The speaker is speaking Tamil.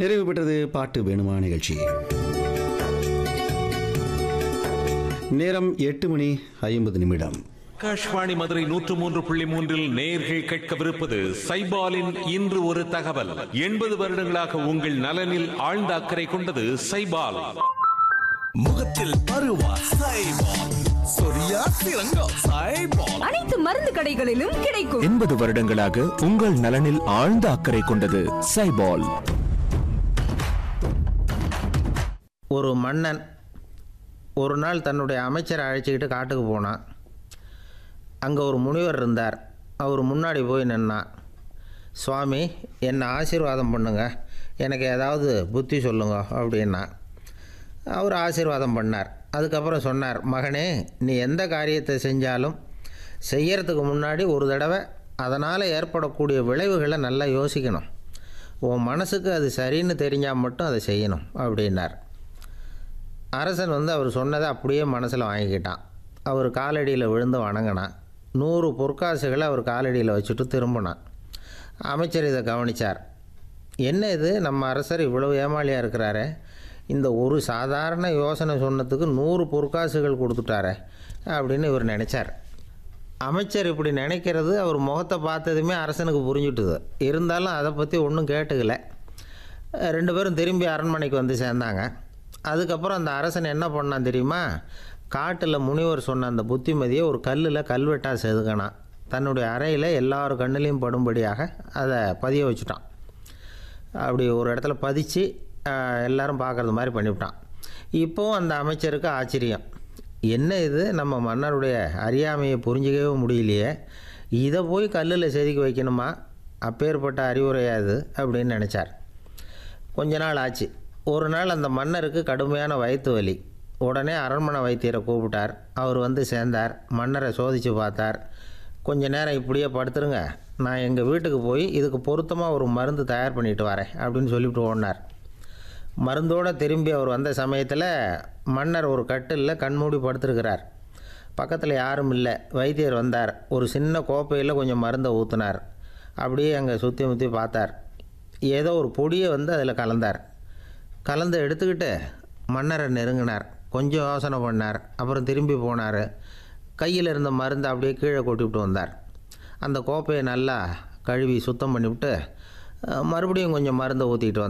நிறைவு பெற்றது பாட்டு வேணுமா நிகழ்ச்சி நேரம் எட்டு மணி ஐம்பது நிமிடம் ஆகாஷ்வாணி மதுரை நூற்று மூன்று புள்ளி மூன்றில் நேர்கள் கேட்கவிருப்பது சைபாலின் இன்று ஒரு தகவல் எண்பது வருடங்களாக உங்கள் நலனில் ஆழ்ந்த அக்கறை கொண்டது சைபால் முகத்தில் பருவா சைபால் சொரியா சிறங்கோ சைபால் அனைத்து மருந்து கடைகளிலும் கிடைக்கும் எண்பது வருடங்களாக உங்கள் நலனில் ஆழ்ந்த அக்கறை கொண்டது சைபால் ஒரு மன்னன் ஒரு நாள் தன்னுடைய அமைச்சரை அழைச்சிக்கிட்டு காட்டுக்கு போனான் அங்கே ஒரு முனிவர் இருந்தார் அவர் முன்னாடி போய் நின்னான் சுவாமி என்னை ஆசீர்வாதம் பண்ணுங்க எனக்கு ஏதாவது புத்தி சொல்லுங்க அப்படின்னா அவர் ஆசீர்வாதம் பண்ணார் அதுக்கப்புறம் சொன்னார் மகனே நீ எந்த காரியத்தை செஞ்சாலும் செய்யறதுக்கு முன்னாடி ஒரு தடவை அதனால் ஏற்படக்கூடிய விளைவுகளை நல்லா யோசிக்கணும் உன் மனசுக்கு அது சரின்னு தெரிஞ்சால் மட்டும் அதை செய்யணும் அப்படின்னார் அரசன் வந்து அவர் சொன்னதை அப்படியே மனசில் வாங்கிக்கிட்டான் அவர் காலடியில் விழுந்து வணங்கினான் நூறு பொற்காசுகளை அவர் காலடியில் வச்சுட்டு திரும்பினான் அமைச்சர் இதை கவனித்தார் என்ன இது நம்ம அரசர் இவ்வளவு ஏமாளியாக இருக்கிறாரே இந்த ஒரு சாதாரண யோசனை சொன்னதுக்கு நூறு பொற்காசுகள் கொடுத்துட்டாரே அப்படின்னு இவர் நினச்சார் அமைச்சர் இப்படி நினைக்கிறது அவர் முகத்தை பார்த்ததுமே அரசனுக்கு புரிஞ்சுட்டுது இருந்தாலும் அதை பற்றி ஒன்றும் கேட்டுக்கல ரெண்டு பேரும் திரும்பி அரண்மனைக்கு வந்து சேர்ந்தாங்க அதுக்கப்புறம் அந்த அரசன் என்ன பண்ணான் தெரியுமா காட்டில் முனிவர் சொன்ன அந்த புத்திமதியை ஒரு கல்லில் கல்வெட்டாக செதுக்கினான் தன்னுடைய அறையில் எல்லார் கண்ணிலையும் படும்படியாக அதை பதிய வச்சுட்டான் அப்படி ஒரு இடத்துல பதிச்சு ஆஹ், எல்லாரும் பார்க்குறது மாதிரி பண்ணிவிட்டான் இப்போவும் அந்த அமைச்சருக்கு ஆச்சரியம் என்ன இது நம்ம மன்னருடைய அறியாமையை புரிஞ்சிக்கவே முடியலையே இதை போய் கல்லில் செதுக்கி வைக்கணுமா அப்பேற்பட்ட அறிவுரையா இது அப்படின்னு நினச்சார் கொஞ்ச நாள் ஆச்சு ஒரு நாள் அந்த மன்னருக்கு கடுமையான வயிற்று வலி உடனே அரண்மனை வைத்தியரை கூப்பிட்டார் அவர் வந்து சேர்ந்தார் மன்னரை சோதித்து பார்த்தார் கொஞ்ச நேரம் இப்படியே படுத்துருங்க நான் எங்கள் வீட்டுக்கு போய் இதுக்கு பொருத்தமாக ஒரு மருந்து தயார் பண்ணிட்டு வரேன் அப்படின்னு சொல்லிவிட்டு ஓடினார் மருந்தோடு திரும்பி அவர் வந்த சமயத்தில் மன்னர் ஒரு கட்டிலில் கண்மூடி படுத்திருக்கிறார் பக்கத்தில் யாரும் இல்லை வைத்தியர் வந்தார் ஒரு சின்ன கோப்பையில் கொஞ்சம் மருந்தை ஊற்றினார் அப்படியே அங்கே சுற்றி முற்றி பார்த்தார் ஏதோ ஒரு பொடியை வந்து அதில் கலந்தார் கலந்து எடுத்துக்கிட்டு மன்னரை நெருங்கினார் கொஞ்சம் யோசனை பண்ணார் அப்புறம் திரும்பி போனார் கையில் இருந்த மருந்தை அப்படியே கீழே கொட்டிவிட்டு வந்தார் அந்த கோப்பையை நல்லா கழுவி சுத்தம் பண்ணிவிட்டு அஹ், மறுபடியும் கொஞ்சம் மருந்தை ஊற்றிக்கிட்டு வந்தார்